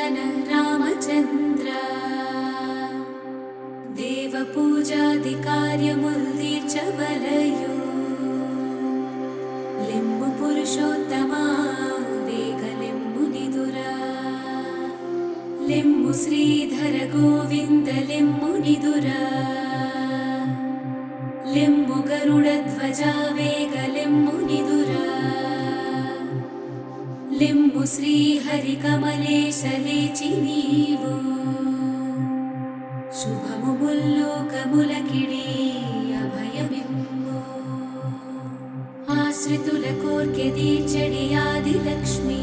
నందన రామచంద్ర దేవ పూజాది కార్యముల్ తీర్చవలయు లింబు పురుషోత్తమా వేగలింబు నిదురా లింబు శ్రీధర గోవింద లింబు నిదురా లింబు గరుడ ధ్వజ వేగలింబు నిదురా లింబు శ్రీహరి కమలేశ లేచి నీవు శుభము ముల్లోకములకిడి అభయమిమ్ము ఆశ్రితుల కోర్కె తీర్చడి ఆది లక్ష్మీ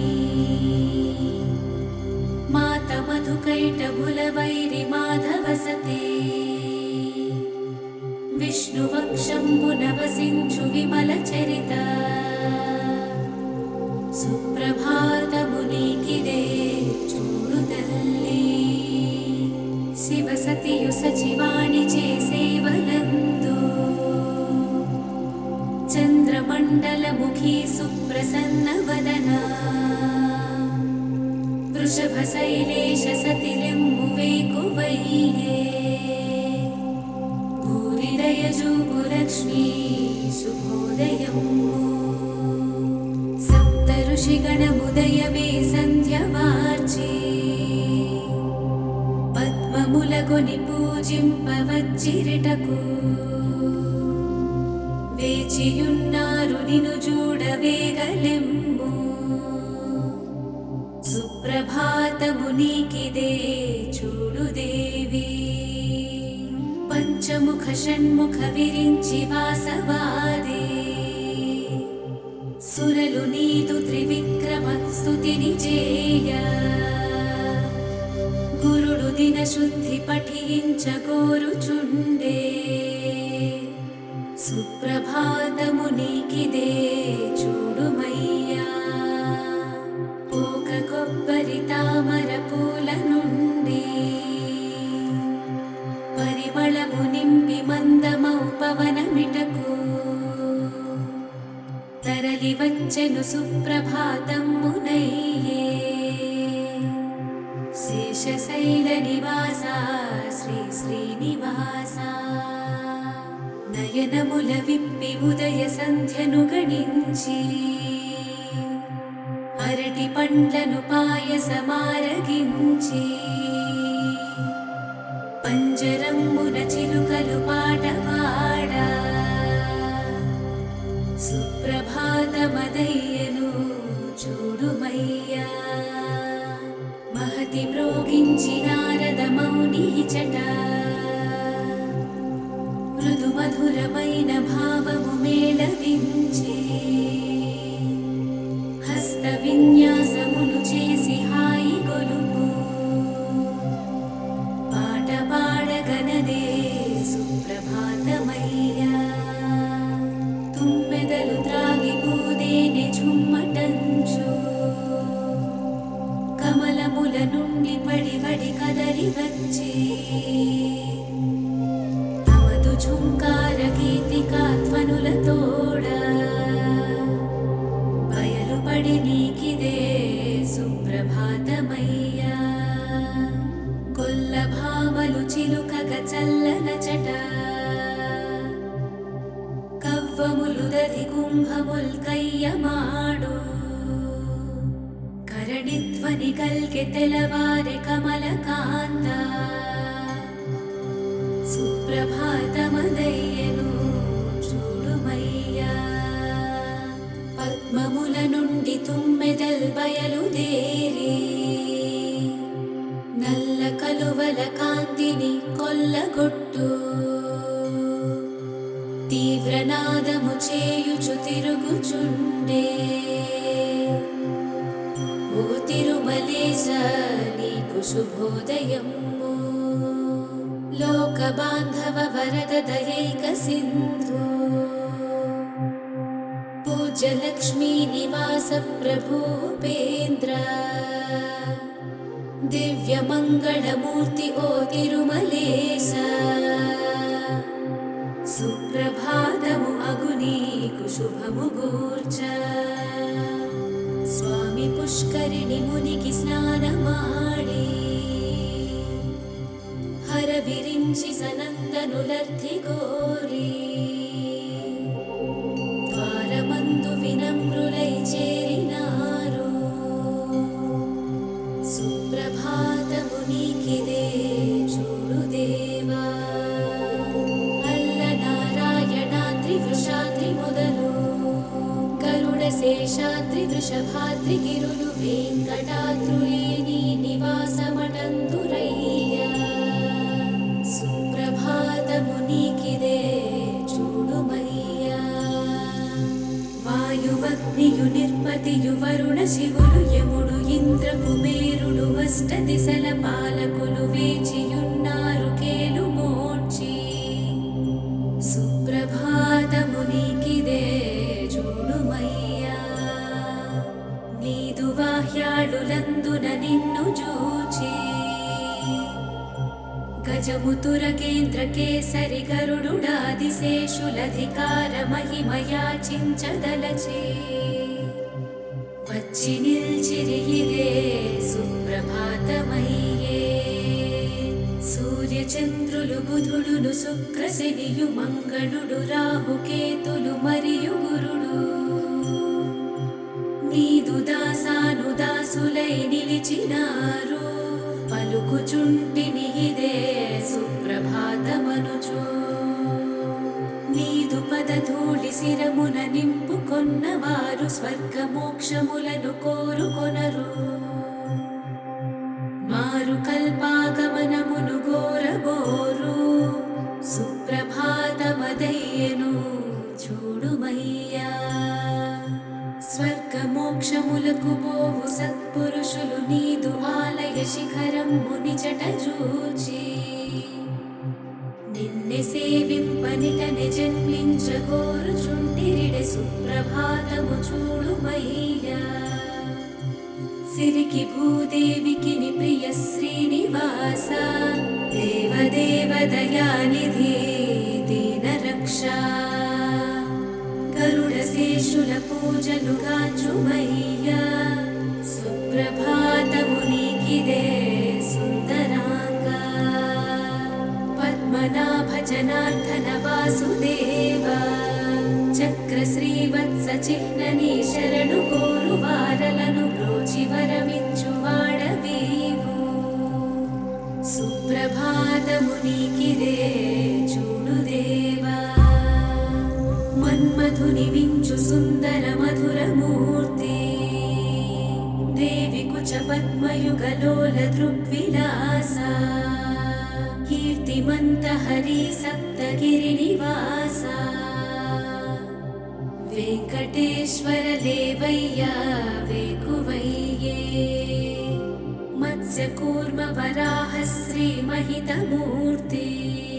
మాత మధుకైటభుల వైరి మాధవసతే విష్ణువక్షంబున వసించు విమల చరిత సుప్రభాతము నీకిదే చూడు తల్లి శివసతియు సచివాణి చేసేవలందు చంద్రమండలముఖీ సుప్రసన్న వదన వృషభ శైలేశ సతిలింబు వేకువయ్యే భూరిదయజూపు లక్ష్మీ శుభోదయము సప్త ఋషిగణముదయమే సంధ్యవార్చి పద్మములగొని పూజింపవచ్చిరిటకు వేచియున్నారు నిను చూడవేగలెమ్ము సుప్రభాతము నీకిదే చూడు దేవి పంచముఖ షణ్ముఖ విరించి వాసవాదే సురలు నీదు త్రివిక్రమ స్తుతిని చేయ గురుడు దిన శుద్ధి పఠించ కోరుచుండే సుప్రభాతము నీకిదే చూడుమయ్యా పోక కొబ్బరి తామర పూల నుండి పరిమళము నింపి మందమౌ పవనమిటకు తరలి వచ్చెను సుప్రభాతమునయ్యే శేషశైల నివాస శ్రీ శ్రీనివాస నయనముల విప్పి ఉదయ సంధ్యను గణించి అరటి పండ్లను పాయసమారగించి పంజరమ్మున చిలుకలు పాట పాడా సుప్రభాతమదయ్యను చూడుమయ్యా మహతి మ్రోగించి నారద మౌని చట మృదు మధురమైన భావము మేళవించే హస్త విన్యాసములు చేసి హాయి గొలుపు పాట పాడగనదే సుప్రభాతమయ్యా తుమ్మెదలు త్రాగి పూదేని చుమ్మటంచు కమలముల నుండి పడి పడి కదలి వచ్చే తమదు ఝుంకార గీతికా ధ్వనుల తోడ బయలుపడి నీకిదే సుప్రభాతమయ్యా గొల్ల భామలు చిలుకగ చల్లన చట కవ్వములు దది కుంభముల్ కయ్యమాడు కరణిధ్వని గల్కె తెలవారె కమల కాంత సుప్రభాతమదయ్యను చూడుమయ్యా పద్మముల నుండి తుమ్మెదల్ బయలుదేరి నల్ల కలువల కాంతిని కొల్లగొట్టు తీవ్రనాదము చేయుచు తిరుగుచుండే ఓ తిరుమలేశ నీకు శుభోదయము లోక బాంధవ వరద దయైక సింధు పూజ్య లక్ష్మీ నివాస ప్రభూపేంద్ర దివ్య మంగళమూర్తి ఓ తిరుమలేశ సుప్రభాతము అగు నీకు శుభము గూర్చ స్వామి పుష్కరిణి మునికి స్నానమాడి విరించి సనందనులర్థి కోరి ద్వారమందు వినమ్రులై చేరినారు సుప్రభాతము నీకిదే చూడు దేవా అల్ల నారాయణాద్రి వృషాద్రి మొదలు గరుడ శేషాద్రి వృషభాద్రి గిరులు వెంకటాద్రులేని నివాసమటందురయ్య సుప్రభాతము నీకిదే చూడుమయ్యా వాయువగ్నియు నిర్పతియు వరుణ శివులు యముడు ఇంద్ర కుబేరుడు అష్ట దిశల పాలకులు వేచియున్నారు కేలు మోడ్చి సుప్రభాతము నీకిదే చూడుమయ్యా నీదు వాహ్యాళులందున నిన్ను చూచి గజముతుర కేంద్ర కేసరి గరుడుడాదిశేషులధికార మహిమయాచించదలచే వచ్చి నిల్చిరి ఇదే సుప్రభాతమయ్యే సూర్యచంద్రులు బుధుడును శుక్రశనియు మంగళుడు రాహుకేతులు మరియు గురుడు నీదు దాసాను దాసులై నిలిచినారు పలుకుచుంటిని ఇదే సుప్రభాతమనుచు నీదు పదధూళి శిరమున నింపుకొన్న వారు స్వర్గమోక్షములను కోరుకొనరు మారు కల్పాగమనమును గోరగోరు సుప్రభాతమదయ్యను చూడుమయ్యా స్వర్గమోక్షములకు పోవు సత్పురుషులు నీదు ఆలయ శిఖరం మునిచట చూచి నిన్నె సేవింపనిటని జన్మించకోరుచుండిరిడె సుప్రభాతము చూడుమయ్యా సిరికి భూదేవికి ప్రియ శ్రీనివాస దేవదేవ దయానిధి దీన రక్ష గరుడ శేషుల పూజలు గాచుమయ్యా సుప్రభాతము నీకిదే సుందరాంగా పద్మనాభ జనార్దన వాసుదేవ చక్ర శ్రీవత్స చిహ్నని శరణు కోరు వారలను బ్రోచి వరమిచ్చు వాడవీవు సుప్రభాతము నీకిదే చూడు దేవా మన్మధుని వించు సుందర మధుర మూర్తి దేవి కుచ పద్మయుగలోల దృగ్విలాస కీర్తిమంత హరి సప్తగిరి నివాస వెంకటేశ్వర దేవయ్యా వేకువయ్యే మత్స్య కూర్మ వరాహ శ్రీ మహితమూర్తి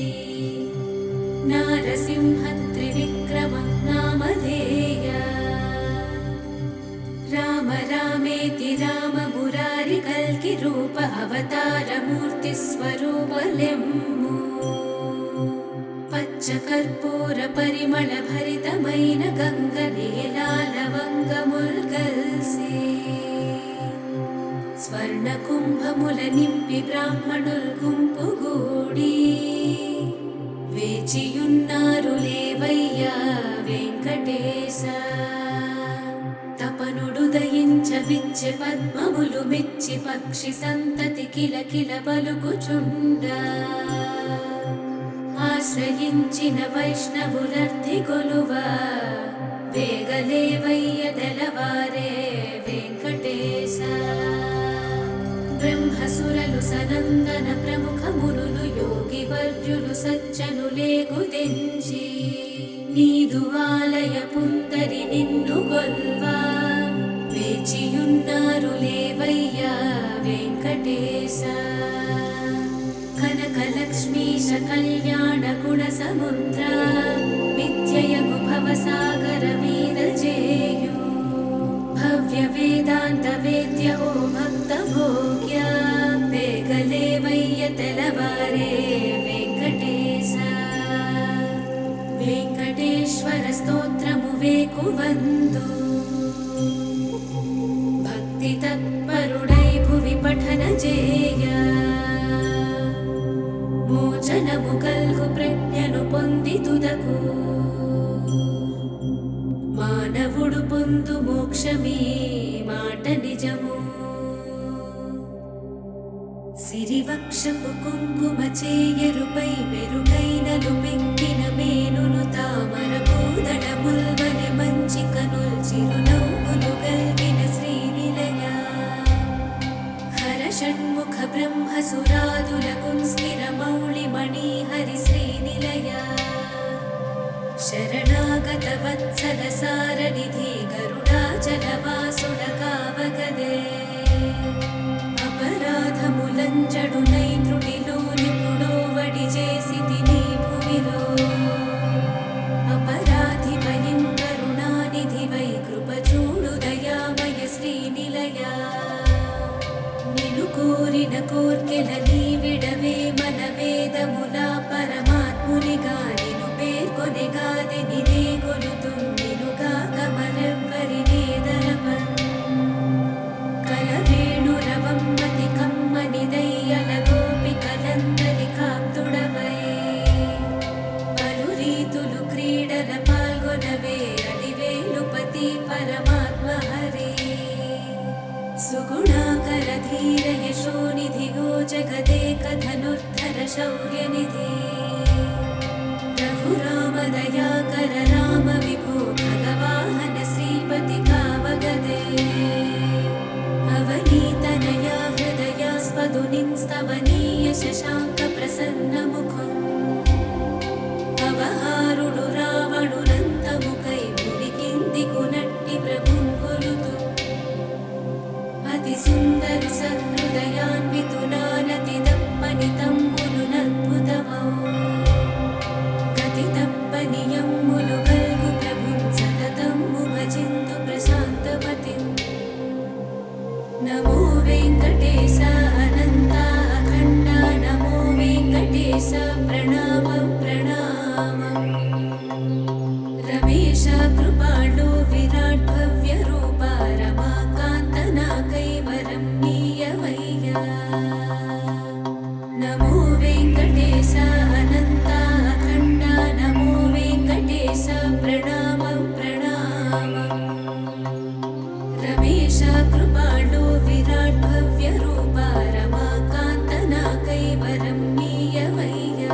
నారసింహ త్రివిక్రమ నామధేయ రామ రామేతి రామ మురారి కల్కి రూప అవతార మూర్తి స్వరూపలెమ్ము పచ్చ కర్పూర పరిమళ భరితమైన గంగ నేలాల వంగముల్ గల్సే స్వర్ణ కుంభముల నింపి బ్రాహ్మణుల్ గుంపుగూడి వేచియున్నారు లేవయ్యా వెంకటేశ తపనుడు దయించ విచ్చె పద్మములు మెచ్చి పక్షి సంతతి కిల కిల పలుకుచుండా ఆశ్రయించిన వైష్ణవులర్థి కొలువ వేగలేవయ్య తెలవారే వెంకటేశ బ్రహ్మసురలు సనందన ప్రముఖమునులు యోగి వర్యులు సజ్జనులే గుదించి నీదు ఆలయ పుందరి నిన్ను గొల్వా వేచియున్నారు లేవయ్యా వెంకటేశ కనకలక్ష్మీశ కళ్యాణ గుణ సముద్ర విద్యయగు భవసాగర మీద జేయు భవ్య వేదాంత వేద్య ఓ భక్త భోగ్య వేగలేవయ్య తెలవారే వెంకటేశ వెంకటేశ్వర స్తోత్రము వేకువందు భక్తి తత్పరుడై భువి పఠన చేయ మోచనము సిరివక్షపు కుంకుమ చేయరుపై మెరుగైనలు పెక్కిన మేనును తామర పూదడ ముల్వని మంచి కనుల్ చిరునవ్వులు గల్గిన శ్రీనిలయ హర షణ్ముఖ బ్రహ్మ సురాదులకు స్థిర మౌళి మణి హరి శ్రీనిలయ శరణాగత వత్సల సారనిధి గరుడాచల వాసుడ కావగదే అపరాధములంజడునై త్రుటిలో నిపుడో వడి చేసి తిని భూమిలో అపరాధి భయం కరుణానిధి వై కృప చూడు దయామయ శ్రీనిలయ నిను కోరిన కోర్కెల నీ విడవే మన వేదముల పరమాత్మునిగా నిను పేర్కొనిగాది నినే కొలుతుందినుగా కమరెవ్వరి నేదరపన్ కలవేణురవమ్మతి కమ్మని దయ్యల గోపికలందరి కాప్తుడవై పలు రీతులు క్రీడల పాల్గొనవే అలివేలుపతి పరమాత్మ హరి సుగుణాకర ధీర యశోనిధి గో జగదేక ధనుర్ధర శౌర్యనిధి రఘురామ దయాకర రామ విభో భగవాహన శ్రీపతి కావగదే అవనీతనయా హృదయాస్పదునింస్తవనీయ శశాంక ప్రసన్న ముఖం అవహారుడు రావణునంతముకై పులికింది కునట్టి ప్రభుంగులుతూ అతి సుందరు సహృదయాన్వితునానతి దప్పని తమ్ములు నద్భుతమౌ గతి తప్పని యమ్ములు గల్గు ప్రభుం సతతమ్ము భజింతు ప్రశాంతమతిం నమో వెంకటేశ అనంత అఖండ నమో వెంకటేశ ప్రణామం ప్రణామం రమేಶ కృపాళు విరాట్ భవ్య రూప రమాకాంత నా కైవరం నీయవయ్యా నమో వెంకటేశ అనంత అఖండ నమో వెంకటేశ ప్రణామం ప్రణామం రమేಶ కృపాళు విరాట్ భవ్య రూప రమాకాంత నా కైవరం నీయవయ్యా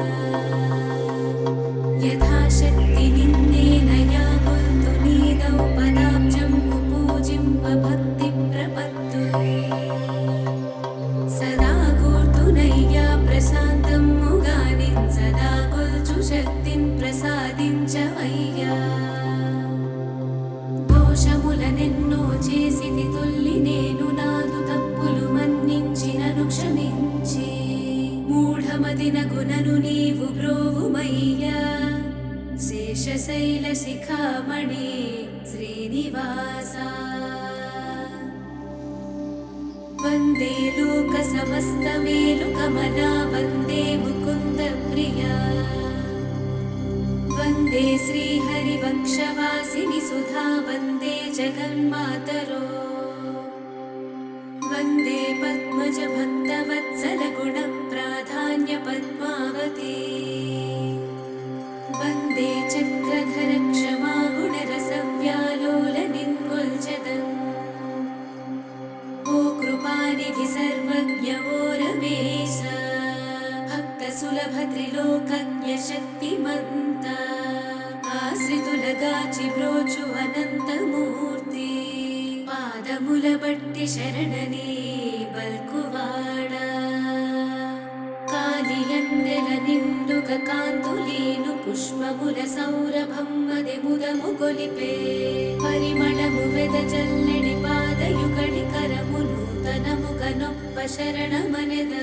యథాశక్తి నిన్నేనయా గొంతు నీదౌ పదాబ్జం పూజింప భక్తి ప్రపత్తు సదా కూర్తునయ్యా ప్రశాంతముగాని సదా కొల్చు శక్తిన్ ప్రసాదించవయ్యా దోషములనెన్నో చేసిది తొల్లి నేను నాదు తప్పులు మన్నించినను క్షమించి మూఢమదిన గుణను నీవు బ్రోవుమయ్యా శేషశైల శిఖామణి శ్రీనివాస వందే లోక సమస్తమేలు కమలా వందే ముకుంద ప్రియా వందే శ్రీహరివక్షవాసిని సుధా వందే జగన్మాతరో వందే పద్మజ భక్తవత్సల గుణ ప్రాధాన్య పద్మావతి వందే చక్రధర క్షమా గుణరస వ్యాలోల నిన్కొల్చదన్ ఓ కృపానిధి సర్వజ్ఞ ఓ రమేశ భక్త సులభ త్రిలోకజ్ఞ శక్తిమంత ఆశ్రితులగాచి బ్రోచు అనంతమూర్తి పాదముల బట్టి శరణని బల్కువాడా కాలియందెల నిండుగ కాంతులీను పుష్పముల సౌరభం మది ముదము కొలిపే పరిమళము వెదజల్లెడి పాదయుగడి కరము నూతనముగ నొప్ప శరణమనెద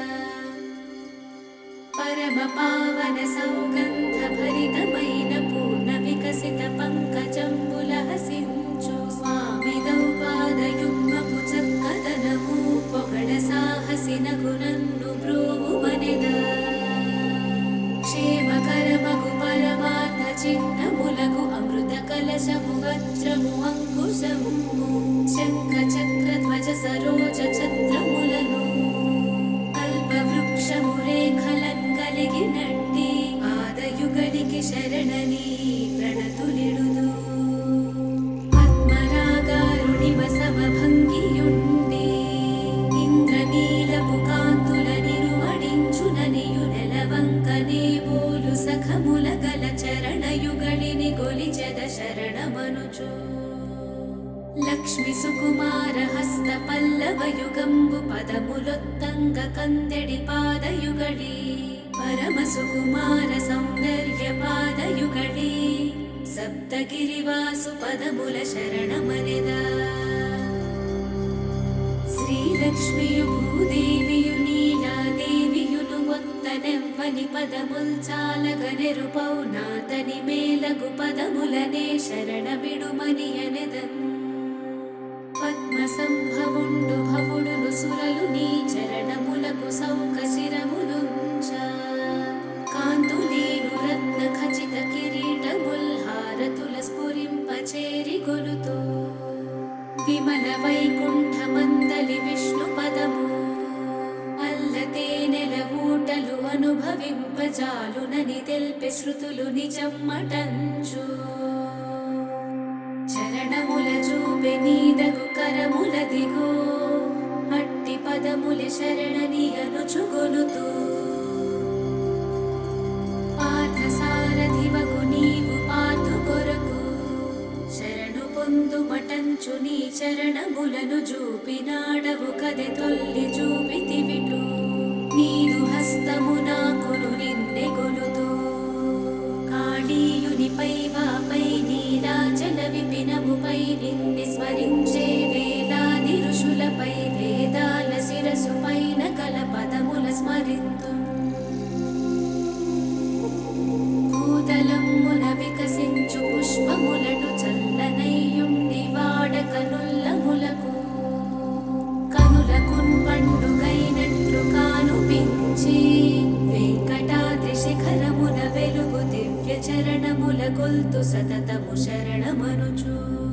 పరమ పావన సౌగంధ భరితమైన పూర్ణ వికసిత పంకజంబుల హసించు స్వామిదౌ పాదయుగ్మపు చక్కదనము పొగడ సాహసిన గుణన్ను బ్రోవుమనెద క్షేమకరమగు పరమార్థ చిహ్నములకు అమృత కలశము వజ్రము అంకుశము శంఖ చక్ర ధ్వజ సరోజ ఛత్రములను కల్పవృక్షము రేఖలన్ కలిగినట్టి ఆదయుగడికి శరణని ప్రణతులిడుదు పద్మరాగారుణిమ సమభంగియుండి ఇంద్రనీలపు కాంతుల కందెడి పాదయుగళి పరమ సుకుమార సౌందర్య పాదయుగళి సప్తగిరివాసు పదముల శరణమనెదా శ్రీలక్ష్మియు భూదేవియు నీలాదేవియును ఒత్తనెవ్వని పదముల్ చాలగనెరుపౌ నాతని మేలగు పదములనే శరణమిడుమని అనెదన్ పద్మ సంభవుండు భవుడును సురలు నీ చరణములకు సౌకశిరములుంచ కాంతులేను రత్న ఖచిత కిరీటముల్ హారతుల స్ఫురింపచేరి గొలుతూ విమల వైకుంఠ మందలి విష్ణు పదము అల్లతే నెల ఊటలు అనుభవింపజాలునని తెల్పి శృతులు నిజమ్మటంచు చరణముల చూపె నీదగు కరముల దిగో అట్టి పదముల శరణని అనుచుగొలుతూ పార్థ సారథివగు నీవు పాతు కొరకు శరణు పొందు మటంచు నీ చరణములను చూపినాడవు కదె తొల్లి చూపితివిటు నీదు హస్తము నాకును నిన్నె గొలుతూ కాళీయునిపై వాపై నీరాజల విపినముపై నిన్ని స్మరించే వేలాది ఋషులపై వేదాల శిరసు పైన కల పదముల స్మరింతు భూతలమ్మున వికసించు పుష్పములటు చల్లనయ్యుండి వాడకనుల్లములకు కనులకున్ పండుగైనట్లు కానుపించి వెంకటాద్రి శిఖరమున వెలుగు దివ్య చరణముల గొల్తు సతతము శరణమనుచు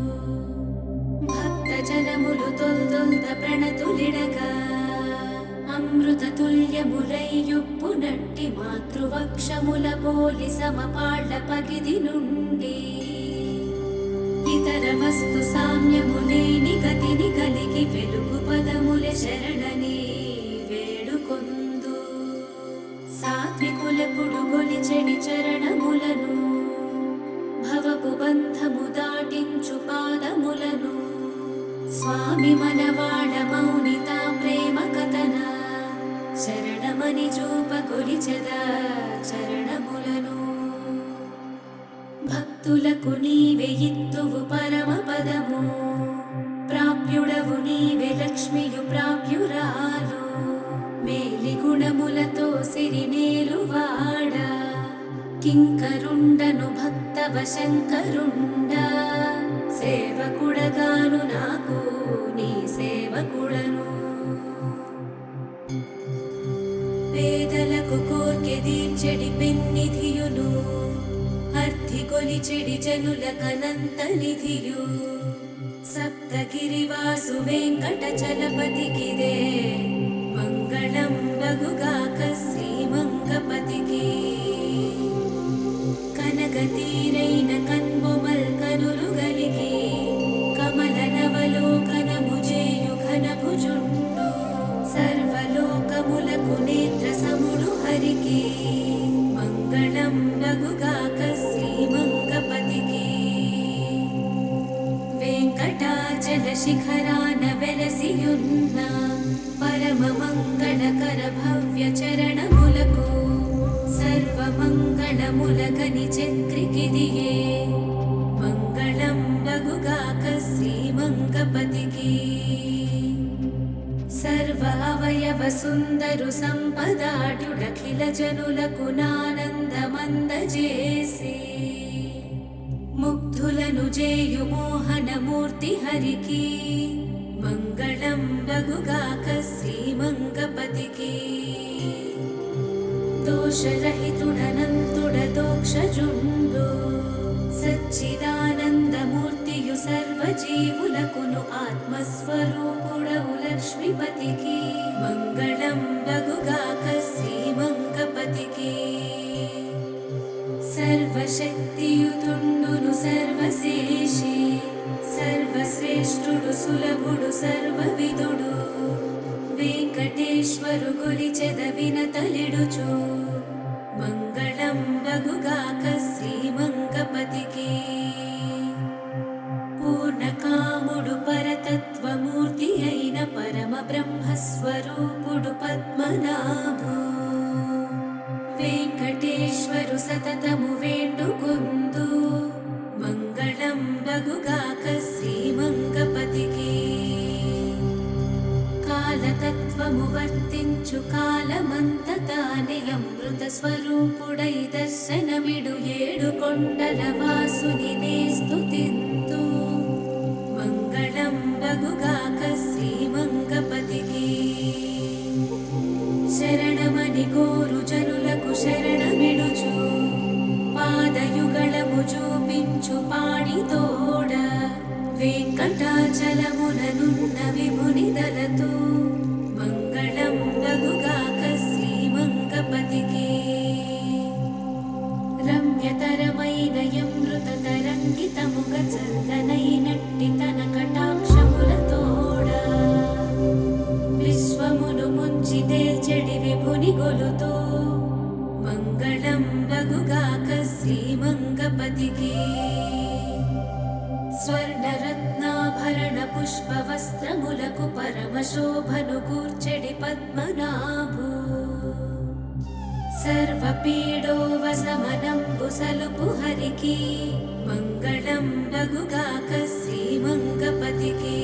భక్త జనములు తొల్దొల్త ప్రణతులిడగా అమృత తుల్యములయ్యుప్పు నట్టి మాతృవక్షముల పోలి సమపాళ్ల పగిది నుండి ఇతర వస్తు సామ్యము లేని గతిని కలిగి వెలుగు పదముల శరణని వేడుకొందు సాత్వికులపుడు గొలిచెడి చరణములను భవపు బంధము దాటించు పాదములను స్వామి మనవాడ మౌనిత ప్రేమ కథన శరణమని చూప కొలిచెదా చరణములను భక్తులకు నీవే ఇత్తువు పరమ పదము ప్రాప్యుడవు నీవే లక్ష్మియు ప్రాప్యురాలు మేలి గుణములతో సిరినేలు వాడ కింకరుండను భక్తవ శంకరుండ సేవకుడగాను నాకు నీ సేవకుడను పేదలకు కోర్కె తీర్చెడి పెన్నిధియును అర్థి కొలిచెడి జనుల కనంత నిధియు సప్తగిరివాసు వెంకట చలపతికిదే మంగళం బగుగాక శ్రీమంగపతికి కనగతీరైన కన్బొమల్ కనులు గలిగి కమల నవలోకనము చేయు ఘనభుజుండు సర్వలోకములకు నేత్ర సముడు హరికి మంగళం బగుగాక శ్రీమంగపతికి వెంకటాచల శిఖరాన వెలసియున్న పరమ మంగళకర భవ్య చరణములకు సర్వమంగళములగని చక్రికిదియే మంగళం బగుగాక శ్రీమంగపతికి సర్వ అవయవ సుందరు సంపదాటుడఖిల జనులకు నానందమందజేసి ముగ్ధులను జేయు మోహనమూర్తి హరికి మంగళం బగుగాక శ్రీమంగపతికి దోషరహితుడనంతుడ దోక్షజుండు సచ్చిదానందమూర్తియు సర్వజీవులకును ఆత్మస్వరూపుడవు లక్ష్మీపతికి మంగళం బగుగాక శ్రీమంగపతికి సర్వశక్తియుతుండును సర్వశేషి సర్వశ్రేష్ఠుడు సులభుడు సర్వవిదుడు వెంకటేశ్వరు గురిచెద వినతలిడుచు మంగళం బగుగాక శ్రీమంగపతికి పూర్ణకాముడు పరతత్వమూర్తి అయిన పరమ బ్రహ్మస్వరూపుడు పద్మనాభు వెంకటేశ్వరు సతతము వేండుకొందు మంగళం బగుగాక శ్రీమంగపతికి కాలతత్వము వర్తించు కాలమంత తానే అమృత స్వరూపుడై దర్శనమిడు ఏడు కొండల వాసుని నే స్తుతింతు మంగళం బగుగాక శ్రీమంగపతికి శరణమని కోరు జనులకు శరణమిడుచు పాదయుగళము చూపించు పాణితోడ వెంకటాచలముననున్న విభుని దలతు మంగళం బగుగాక శ్రీమంగపతికి రమ్యతరమైన యమృత తరంగితముగ చల్లనైనట్టి తన కటాక్షములతోడ విశ్వమును ముంచి తేల్చెడి విభుని గొలుతూ మంగళం బగుగాక శ్రీమంగపతికి స్వర్ణరత్నాభరణ పుష్ప వస్త్రములకు పరమశోభను కూర్చెడి పద్మనాభు సర్వపీడోవసమనంబు సలుపు హరికి మంగళం బగుగాక శ్రీమంగపతికి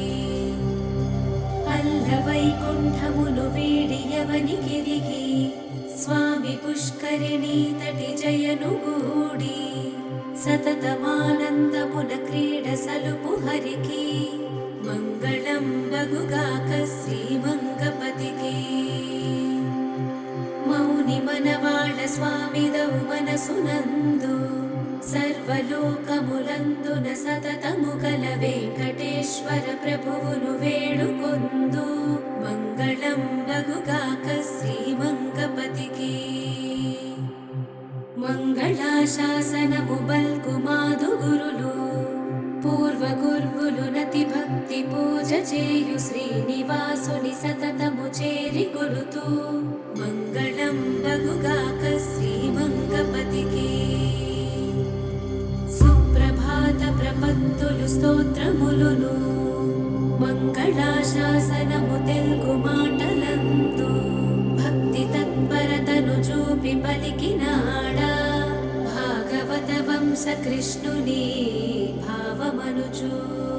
అల్ల వైకుంఠమును వీడియవని గిరిగి స్వామి పుష్కరిణి తటి జయను గూడి సతతమానందమున క్రీడ సలుపు హరికి మంగళం బగుగాక శ్రీమంగపతికి మౌని మనవాళ స్వామిదౌ మనసునందు సర్వలోకములందున సతతము గల వెంకటేశ్వర ప్రభువును వేడుకొందు మంగళం బగుగాక శ్రీమంగపతికి మంగళాశాసనము బల్కు మాదు గురులు పూర్వ గుర్వులు నతి భక్తి పూజ చేయు శ్రీనివాసుని సతతము చేరి కొలుతూ మంగళం బగుగాక శ్రీమంగపతికి సుప్రభాత ప్రపత్తులు స్తోత్రములును మంగళాశాసనము తెలుగు మాటలందు భక్తి తత్పరతను చూపి పలికినాడా భాగవత వంశ కృష్ణుని భావమనుచూ